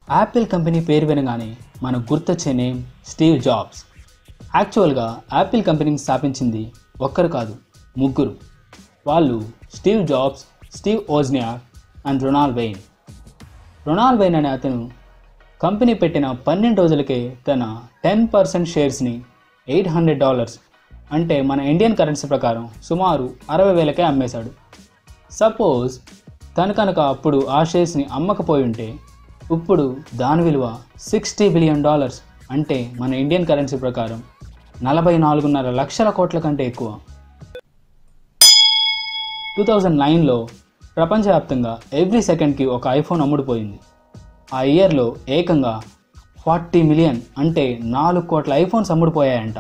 Apple company పేరు వినగానే మనకు గుర్తొచ్చే నేమ్ స్టీవ్ జాబ్స్ యాక్చువల్గా యాపిల్ కంపెనీని స్థాపించింది ఒక్కరు కాదు ముగ్గురు వాళ్ళు Steve Jobs Steve Wozniak and Ronald Wayne Ronald Wayne అనే అతను కంపెనీ పెట్టిన పన్నెండు రోజులకే తన టెన్ పర్సెంట్ షేర్స్ని ఎయిట్ హండ్రెడ్ డాలర్స్ అంటే మన ఇండియన్ కరెన్సీ ప్రకారం సుమారు అరవై వేలకే అమ్మేశాడు సపోజ్ తను కనుక అప్పుడు ఆ షేర్స్ని అమ్మకపోయి ఉంటే ఇప్పుడు దాని విలువ సిక్స్టీ బిలియన్ డాలర్స్ అంటే మన ఇండియన్ కరెన్సీ ప్రకారం నలభై నాలుగున్నర లక్షల కోట్ల కంటే ఎక్కువ టూ థౌజండ్ నైన్లో ప్రపంచవ్యాప్తంగా ఎవ్రీ సెకండ్కి ఒక ఐఫోన్ అమ్ముడుపోయింది ఆ ఇయర్లో ఏకంగా ఫార్టీ మిలియన్ అంటే నాలుగు కోట్ల ఐఫోన్స్ అమ్ముడుపోయాయంట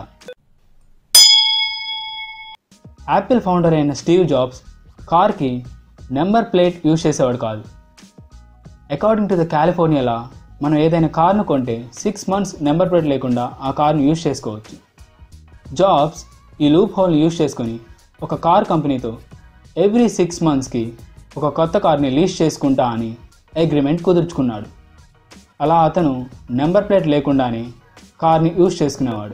యాపిల్ ఫౌండర్ అయిన స్టీవ్ జాబ్స్ కార్కి నెంబర్ ప్లేట్ యూజ్ చేసేవాడు కాదు అకార్డింగ్ టు ద కాలిఫోర్నియాలా మనం ఏదైనా కార్ను కొంటే సిక్స్ మంత్స్ నెంబర్ ప్లేట్ లేకుండా ఆ కార్ను యూజ్ చేసుకోవచ్చు జాబ్స్ ఈ లూప్ హోల్ని యూజ్ చేసుకొని ఒక కార్ కంపెనీతో ఎవ్రీ సిక్స్ మంత్స్కి ఒక కొత్త కార్ని లీజ్ చేసుకుంటా అని అగ్రిమెంట్ కుదుర్చుకున్నాడు అలా అతను నెంబర్ ప్లేట్ లేకుండానే కార్ని యూజ్ చేసుకునేవాడు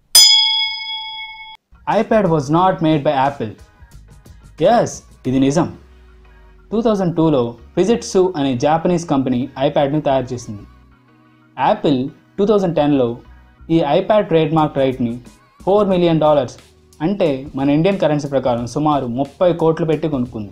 iPad was not made by Apple yes ఇది నిజం టూ థౌజండ్ టూలో ఫిజిట్సు అనే జాపనీస్ కంపెనీ ఐప్యాడ్ని తయారు చేసింది యాపిల్ టూ థౌజండ్ టెన్లో ఈ ఐప్యాడ్ ట్రేడ్ మార్క్ రైట్ని ఫోర్ మిలియన్ డాలర్స్ అంటే మన ఇండియన్ కరెన్సీ ప్రకారం సుమారు ముప్పై కోట్లు పెట్టి కొనుక్కుంది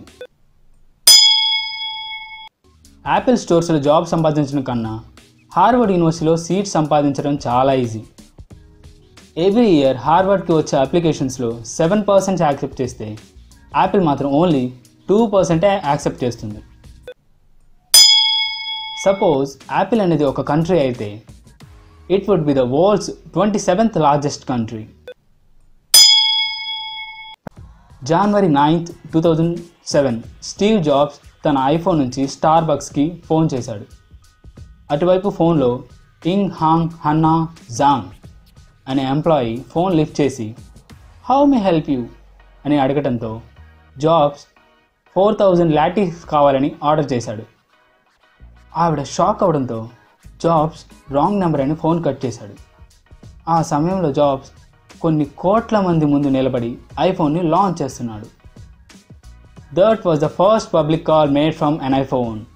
యాపిల్ స్టోర్స్లో జాబ్ సంపాదించడం కన్నా హార్వర్డ్ యూనివర్సిటీలో సీట్ సంపాదించడం చాలా ఈజీ ఎవ్రీ ఇయర్ హార్వర్డ్కి వచ్చే అప్లికేషన్స్లో సెవెన్ పర్సెంట్ యాక్సెప్ట్ చేస్తే యాపిల్ మాత్రం ఓన్లీ టూ పర్సెంటే యాక్సెప్ట్ చేస్తుంది సపోజ్ యాపిల్ అనేది ఒక కంట్రీ అయితే it would be the world's twenty seventh largest country January ninth two thousand seven Steve Jobs తన ఐఫోన్ నుంచి స్టార్ బక్స్కి ఫోన్ చేశాడు అటువైపు ఫోన్లో ఇంగ్ హాంగ్ హన్నా జాంగ్ అనే ఎంప్లాయీ ఫోన్ లిఫ్ట్ చేసి హౌ మే హెల్ప్ యూ అని అడగటంతో జాబ్స్ ఫోర్ థౌజండ్ లాటిస్ కావాలని ఆర్డర్ చేశాడు ఆవిడ షాక్ అవడంతో జాబ్స్ రాంగ్ నెంబర్ అని ఫోన్ కట్ చేశాడు ఆ సమయంలో జాబ్స్ కొన్ని కోట్ల మంది ముందు నిలబడి ఐఫోన్ని లాంచ్ చేస్తున్నాడు that was the first public call made from an iPhone